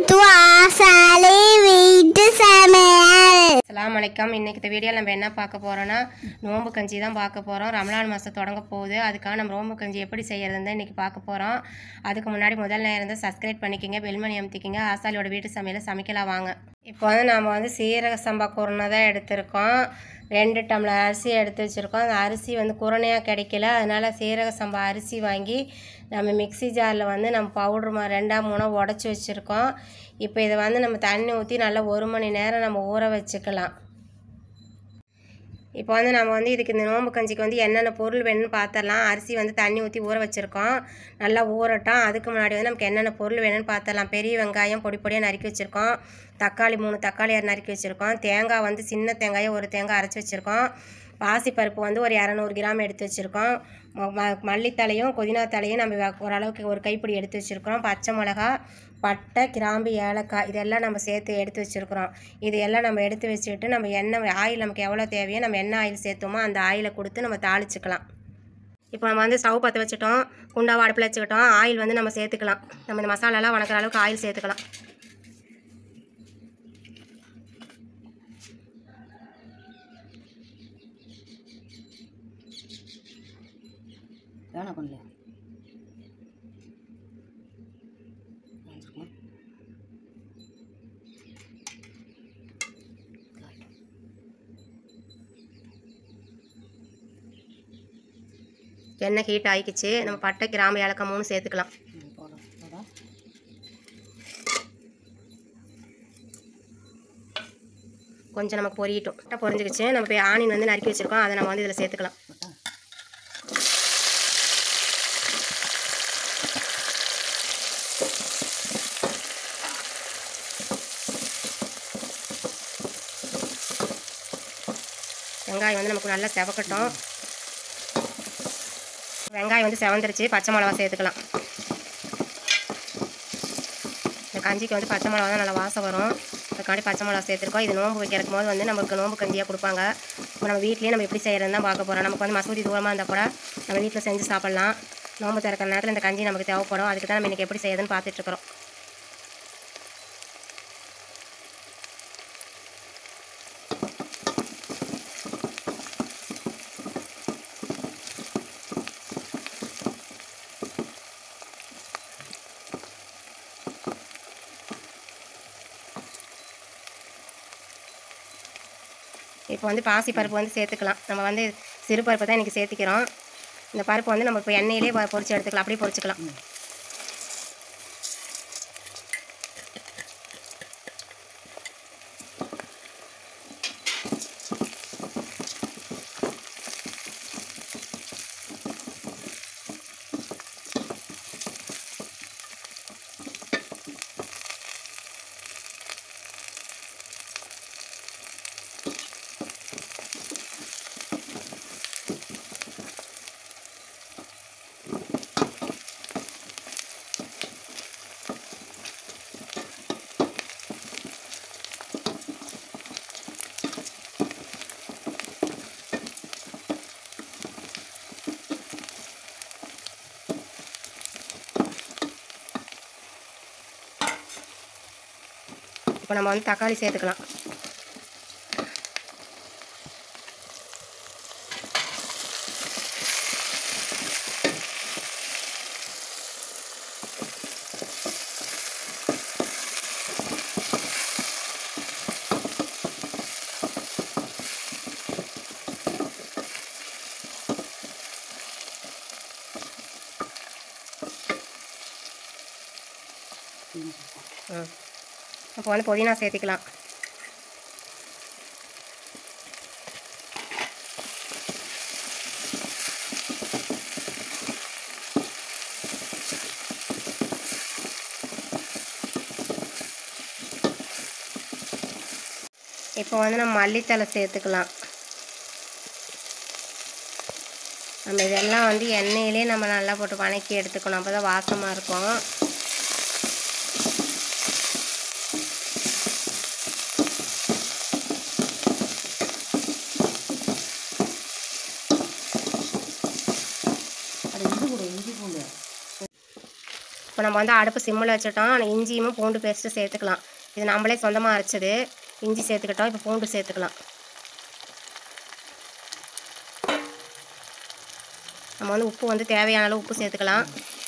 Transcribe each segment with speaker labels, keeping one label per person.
Speaker 1: to ஆசாலி வீட்டு சமையல்
Speaker 2: அஸ்ஸலாமு அலைக்கம் இன்னைக்கு இந்த வீடியோவில் நம்ம என்ன பார்க்க போகிறோன்னா நோம்பு கஞ்சி தான் பார்க்க போகிறோம் ரமலான் மாதம் தொடங்க போகுது அதுக்காக நம்ம நோம்பு கஞ்சி எப்படி செய்யறதுன்னு இன்றைக்கி பார்க்க போகிறோம் அதுக்கு முன்னாடி முதல் நேரம் இருந்து சப்ஸ்கிரைப் பண்ணிக்கோங்க பெல்மணி அமுத்திக்கிங்க ஆசாலியோட வீட்டு சமையலை சமைக்கலாம் வாங்க இப்போ வந்து நம்ம வந்து சீரக சம்பா குருணை தான் எடுத்திருக்கோம் ரெண்டு டம்ளர் அரிசி எடுத்து வச்சுருக்கோம் அந்த அரிசி வந்து குருணையாக கிடைக்கல அதனால் சீரக சம்பா அரிசி வாங்கி நம்ம மிக்ஸி ஜாரில் வந்து நம்ம பவுட்ரு மா ரெண்டாக மூணாக உடச்சி வச்சுருக்கோம் இப்போ இதை வந்து நம்ம தண்ணி ஊற்றி நல்லா ஒரு மணி நேரம் நம்ம ஊற வச்சுக்கலாம் இப்போ வந்து நம்ம வந்து இதுக்கு இந்த நோம்பு கஞ்சிக்கு வந்து என்னென்ன பொருள் வேணும்னு பார்த்துடலாம் அரிசி வந்து தண்ணி ஊற்றி ஊற வச்சுருக்கோம் நல்லா ஊறட்டும் அதுக்கு முன்னாடி வந்து நமக்கு என்னென்ன பொருள் வேணும்னு பார்த்துடலாம் பெரிய வெங்காயம் பொடி பொடியாக நறுக்கி வச்சுருக்கோம் தக்காளி மூணு தக்காளி நறுக்கி வச்சுருக்கோம் தேங்காய் வந்து சின்ன தேங்காயை ஒரு தேங்காய் அரைச்சி வச்சுருக்கோம் பாசிப்பருப்பு வந்து ஒரு இரநூறு கிராம் எடுத்து வச்சுருக்கோம் ம- ம- மல்லித்தலையும் புதினா தலையும் நம்ம வ- ஓரளவுக்கு ஒரு கைப்பிடி எடுத்து வச்சுருக்கிறோம் பச்சை மிளகா பட்டை கிராம்பு ஏலக்காய் இதெல்லாம் நம்ம சேர்த்து எடுத்து வச்சுருக்குறோம் இது எல்லாம் நம்ம எடுத்து வச்சுக்கிட்டு நம்ம எண்ணெய் ஆயில் நமக்கு எவ்வளோ தேவையோ நம்ம என்ன ஆயில் சேர்த்தோமோ அந்த ஆயிலை கொடுத்து நம்ம தாளிச்சுக்கலாம் இப்போ நம்ம வந்து ஸ்டவ் பற்ற வச்சுட்டோம் குண்டாவை அடுப்பில் வச்சுக்கிட்டோம் ஆயில் வந்து நம்ம சேர்த்துக்கலாம் நம்ம இந்த மசாலாலாம் வணக்கிற அளவுக்கு ஆயில் சேர்த்துக்கலாம்
Speaker 3: வேணாம் பண்ணல
Speaker 2: எண்ணெய் ஹீட் ஆகிக்கிச்சு நம்ம பட்டை கிராம்பு ஏலக்காய் மூணு சேர்த்துக்கலாம்
Speaker 3: போதும் போதும்
Speaker 2: கொஞ்சம் நமக்கு பொரியட்டும் பட்டை பொரிஞ்சிக்கிச்சு நம்ம போய் ஆனியன் வந்து நறுக்கி வச்சுருக்கோம் அதை நம்ம வந்து இதில் சேர்த்துக்கலாம்
Speaker 3: போட்டா
Speaker 2: வெங்காயம் வந்து நமக்கு நல்லா செவக்கட்டும் வெங்காயம் வந்து செவந்துருச்சு பச்சை மிளகா சேர்த்துக்கலாம் இந்த கஞ்சிக்கு வந்து பச்சை மிளகா தான் நல்லா வாசம் வரும் அதுக்காண்டி பச்சை மிளகா சேர்த்துருக்கோம் இது நோம்பு வைக்கிறக்கும் போது வந்து நம்மளுக்கு நோம்பு கஞ்சியாக கொடுப்பாங்க இப்போ நம்ம வீட்லேயே நம்ம எப்படி செய்கிறதுன்னு தான் பார்க்க போகிறோம் நமக்கு வந்து மசூதி தூரமாக இருந்தால் கூட நம்ம வீட்டில் செஞ்சு சாப்பிட்லாம் நோம்பு திறக்கிற நேரத்தில் இந்த கஞ்சி நமக்கு தேவைப்படும் அதுக்கு தான் நம்ம இன்றைக்கி எப்படி செய்யறதுன்னு பார்த்துட்ருக்குறோம் இப்போ வந்து பாசி பருப்பு வந்து சேர்த்துக்கலாம் நம்ம வந்து சிறு பருப்பு தான் இன்றைக்கி சேர்த்திக்கிறோம் இந்த பருப்பு வந்து நம்ம இப்போ எண்ணெயிலே பொ- பொரிச்சு எடுத்துக்கலாம் அப்படியே பொரிச்சுக்கலாம் இப்போ நம்ம வந்து தக்காளி சேர்த்துக்கலாம் ம் இப்போ வந்து புதினா சேர்த்திக்கலாம் இப்போ வந்து நம்ம மல்லித்தலை சேர்த்துக்கலாம் நம்ம இதெல்லாம் வந்து எண்ணெயிலே நம்ம நல்லா போட்டு வணக்கி எடுத்துக்கணும் அப்போ தான் வாசமாக இருக்கும் இப்போ நம்ம வந்து அடுப்பு சிம்மில் வச்சுட்டோம் ஆனால் இஞ்சியும் பூண்டு பேஸ்ட்டு சேர்த்துக்கலாம் இது நம்மளே சொந்தமாக அரைச்சது இஞ்சி சேர்த்துக்கிட்டோம் இப்போ பூண்டு சேர்த்துக்கலாம் நம்ம வந்து உப்பு வந்து தேவையான அளவு உப்பு சேர்த்துக்கலாம்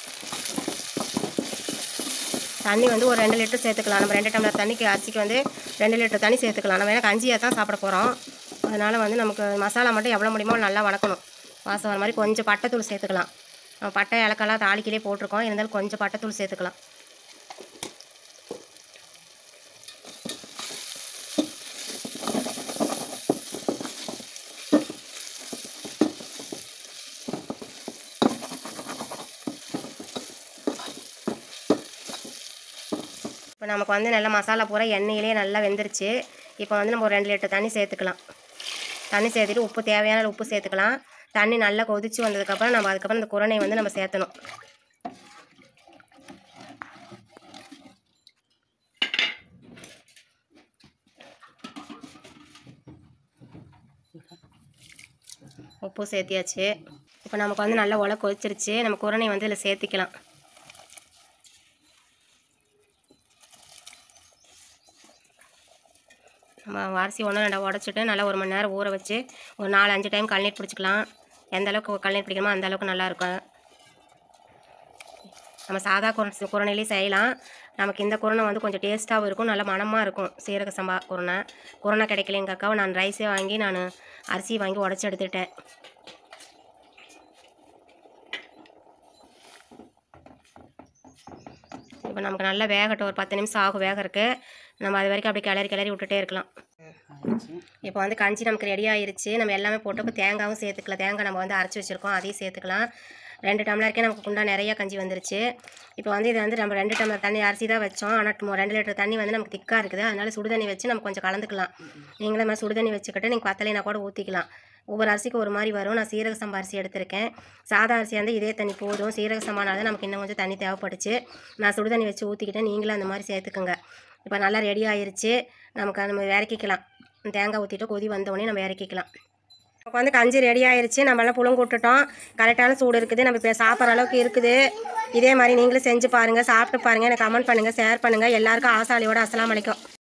Speaker 2: தண்ணி வந்து ஒரு ரெண்டு லிட்டர் சேர்த்துக்கலாம் நம்ம ரெண்டு டம்ளர் தண்ணிக்கு அரிசிக்கு வந்து ரெண்டு லிட்டர் தண்ணி சேர்த்துக்கலாம் நம்ம ஏன்னா கஞ்சியாக தான் சாப்பிட போகிறோம் அதனால் வந்து நமக்கு மசாலா மட்டும் எவ்வளோ முடியுமோ நல்லா வணக்கணும் வாசம் வர மாதிரி கொஞ்சம் பட்டைத்தூள் சேர்த்துக்கலாம் நம்ம பட்டை இலக்கெல்லாம் தாளிக்கிலே போட்டிருக்கோம் இருந்தாலும் கொஞ்சம் பட்டைத்தூள் சேர்த்துக்கலாம் இப்போ நமக்கு வந்து நல்ல மசாலா பூரா எண்ணெயிலே நல்லா வெந்துருச்சு இப்போ வந்து நம்ம ஒரு ரெண்டு லிட்டர் தண்ணி சேர்த்துக்கலாம் தண்ணி சேர்த்துட்டு உப்பு தேவையான அளவு உப்பு சேர்த்துக்கலாம் தண்ணி நல்லா கொதிச்சு வந்ததுக்கப்புறம் நம்ம அதுக்கப்புறம் இந்த குரணை வந்து நம்ம சேர்த்தணும் உப்பு சேர்த்தியாச்சு இப்போ நமக்கு வந்து நல்லா உலை கொதிச்சிருச்சு நம்ம குரணை வந்து இதில் சேர்த்திக்கலாம் நம்ம அரிசி ஒன்று ரெண்டா உடச்சிட்டு நல்லா ஒரு மணி நேரம் ஊற வச்சு ஒரு நாலு அஞ்சு டைம் கல்நீர் பிடிச்சிக்கலாம் எந்த அளவுக்கு கல்நீர் பிடிக்கணுமோ அந்த அளவுக்கு நல்லா இருக்கும் நம்ம சாதா குரண குரணையிலையும் செய்யலாம் நமக்கு இந்த குரணை வந்து கொஞ்சம் டேஸ்ட்டாகவும் இருக்கும் நல்ல மணமாக இருக்கும் சீரக சம்பா குரணை குரணை கிடைக்கல எங்கள் அக்காவை நான் ரைஸே வாங்கி நான் அரிசி வாங்கி உடச்சி எடுத்துட்டேன் இப்போ நமக்கு நல்லா வேகட்டும் ஒரு பத்து நிமிஷம் ஆகும் வேகறதுக்கு நம்ம அது வரைக்கும் அப்படியே கிளறி கிளறி விட்டுட்டே இருக்கலாம் இப்போ வந்து கஞ்சி நமக்கு ரெடி ஆயிருச்சு நம்ம எல்லாமே போட்டு இப்போ தேங்காயும் சேர்த்துக்கலாம் தேங்காய் நம்ம வந்து அரைச்சி வச்சுருக்கோம் அதையும் சேர்த்துக்கலாம் ரெண்டு டம்ளருக்கே நமக்கு குண்டா நிறைய கஞ்சி வந்துருச்சு இப்போ வந்து இது வந்து நம்ம ரெண்டு டம்ளர் தண்ணி அரிசி தான் வச்சோம் ஆனால் ரெண்டு லிட்டர் தண்ணி வந்து நமக்கு திக்காக இருக்குது அதனால சுடு தண்ணி வச்சு நம்ம கொஞ்சம் கலந்துக்கலாம் நீங்களே மாதிரி சுடு தண்ணி வச்சுக்கிட்டு நீங்கள் பத்தலைனா கூட ஊற்றிக்கலாம் ஒவ்வொரு அரிசிக்கு ஒரு மாதிரி வரும் நான் சீரக சம்பா அரிசி எடுத்திருக்கேன் சாதா அரிசி வந்து இதே தண்ணி போதும் சீரக சம்பானால தான் நமக்கு இன்னும் கொஞ்சம் தண்ணி தேவைப்பட்டுச்சு நான் சுடு தண்ணி வச்சு ஊற்றிக்கிட்டேன் நீங்களும் அந்த மாதிரி சேர்த்துக்குங்க இப்போ நல்லா ரெடி ஆயிருச்சு நமக்கு நம்ம இறக்கிக்கலாம் தேங்காய் ஊற்றிட்டு கொதி வந்தோடனே நம்ம இறக்கிக்கலாம் இப்போ வந்து கஞ்சி ரெடி ஆயிருச்சு நம்ம எல்லாம் புழுங்க விட்டுட்டோம் கரெக்டான சூடு இருக்குது நம்ம இப்போ சாப்பிட்ற அளவுக்கு இருக்குது இதே மாதிரி நீங்களும் செஞ்சு பாருங்கள் சாப்பிட்டு பாருங்கள் எனக்கு கமெண்ட் பண்ணுங்கள் ஷேர் பண்ணுங்கள் எல்லாருக்கும் ஆசாலியோட அஸ்ஸலாமு அலைக்கும்